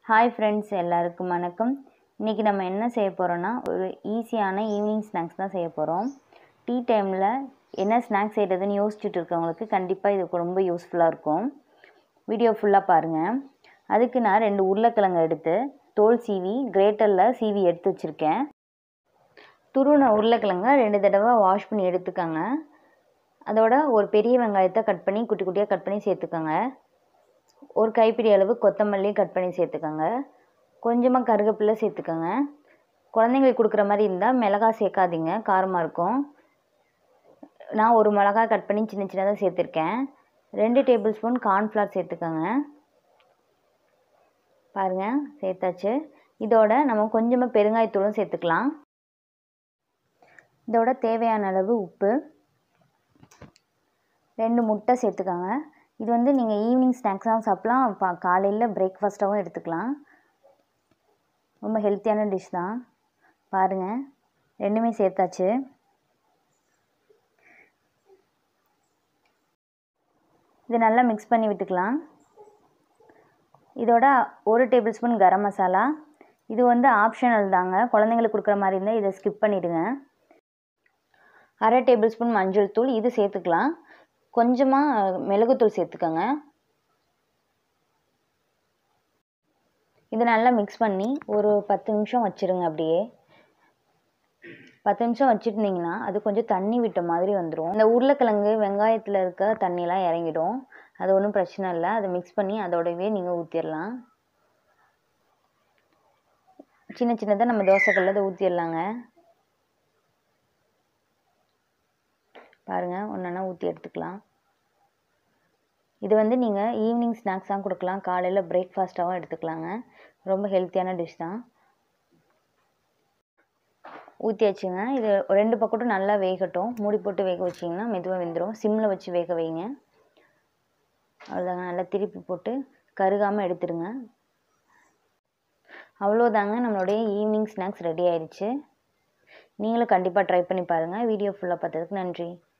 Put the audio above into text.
hi friends எல்லாருக்கும் வணக்கம் இன்றைக்கி நம்ம என்ன செய்ய போகிறோன்னா ஒரு ஈஸியான ஈவினிங் ஸ்நாக்ஸ் தான் செய்ய போகிறோம் டீ டைமில் என்ன ஸ்நாக்ஸ் செய்கிறதுன்னு யோசிச்சுட்டு இருக்கவங்களுக்கு கண்டிப்பாக இது ரொம்ப யூஸ்ஃபுல்லாக இருக்கும் வீடியோ ஃபுல்லாக பாருங்கள் அதுக்கு நான் ரெண்டு உருளைக்கிழங்கு எடுத்து தோல் சீவி கிரேட்டரில் சீவி எடுத்து வச்சுருக்கேன் துருவின உருளைக்கிழங்க ரெண்டு தடவை வாஷ் பண்ணி எடுத்துக்கோங்க அதோட ஒரு பெரிய வெங்காயத்தை கட் பண்ணி குட்டி குட்டியாக கட் பண்ணி சேர்த்துக்கோங்க ஒரு கைப்பிடி அளவு கொத்தமல்லி கட் பண்ணி சேர்த்துக்கோங்க கொஞ்சமாக கருவேப்பிலை சேர்த்துக்கோங்க குழந்தைங்களுக்கு கொடுக்குற மாதிரி இருந்தால் மிளகாய் சேர்க்காதீங்க காரமாக இருக்கும் நான் ஒரு மிளகாய் கட் பண்ணி சின்ன சின்னதாக சேர்த்துருக்கேன் ரெண்டு டேபிள் ஸ்பூன் கார்ன்ஃப்ளவர் சேர்த்துக்கோங்க பாருங்கள் சேர்த்தாச்சு இதோட நம்ம கொஞ்சமாக பெருங்காயத்தூளும் சேர்த்துக்கலாம் இதோட தேவையான அளவு உப்பு ரெண்டு முட்டை சேர்த்துக்கோங்க இது வந்து நீங்கள் ஈவினிங் ஸ்நாக்ஸாகவும் சாப்பிட்லாம் பா காலையில் பிரேக்ஃபாஸ்ட்டாகவும் எடுத்துக்கலாம் ரொம்ப ஹெல்த்தியான டிஷ் தான் பாருங்கள் ரெண்டுமே சேர்த்தாச்சு இது நல்லா மிக்ஸ் பண்ணி விட்டுக்கலாம் இதோட ஒரு டேபிள் ஸ்பூன் கரம் மசாலா இது வந்து ஆப்ஷனல் தாங்க குழந்தைங்களுக்கு கொடுக்குற மாதிரி இருந்தால் இதை ஸ்கிப் பண்ணிவிடுங்க அரை டேபிள் ஸ்பூன் மஞ்சள் தூள் இது சேர்த்துக்கலாம் கொஞ்சமாக மிளகுத்தூள் சேர்த்துக்கோங்க இது நல்லா மிக்ஸ் பண்ணி ஒரு பத்து நிமிஷம் வச்சுருங்க அப்படியே பத்து நிமிஷம் வச்சுருந்தீங்கன்னா அது கொஞ்சம் தண்ணி விட்ட மாதிரி வந்துடும் இந்த உருளைக்கிழங்கு வெங்காயத்தில் இருக்க தண்ணியெலாம் இறங்கிடும் அது ஒன்றும் பிரச்சனை இல்லை அதை மிக்ஸ் பண்ணி அதோடவே நீங்கள் ஊற்றிடலாம் சின்ன சின்னதாக நம்ம தோசைக்கல்ல அதை ஊற்றிடலாங்க பாருங்கள் ஒன்றா ஊற்றி எடுத்துக்கலாம் இது வந்து நீங்கள் ஈவினிங் ஸ்நாக்ஸாக கொடுக்கலாம் காலையில் பிரேக்ஃபாஸ்ட்டாகவும் எடுத்துக்கலாங்க ரொம்ப ஹெல்த்தியான டிஷ் தான் ஊற்றி வச்சுங்க இது ரெண்டு பக்கட்டும் நல்லா வேகட்டும் மூடி போட்டு வேக வச்சிங்கன்னா மெதுவாக வெந்துடும் சிம்மில் வச்சு வேக வைங்க அவ்வளோதாங்க நல்லா திருப்பி போட்டு கருகாமல் எடுத்துடுங்க அவ்வளோதாங்க நம்மளுடைய ஈவினிங் ஸ்நாக்ஸ் ரெடி ஆயிடுச்சு நீங்களும் கண்டிப்பாக ட்ரை பண்ணி பாருங்கள் வீடியோ ஃபுல்லாக பார்த்ததுக்கு நன்றி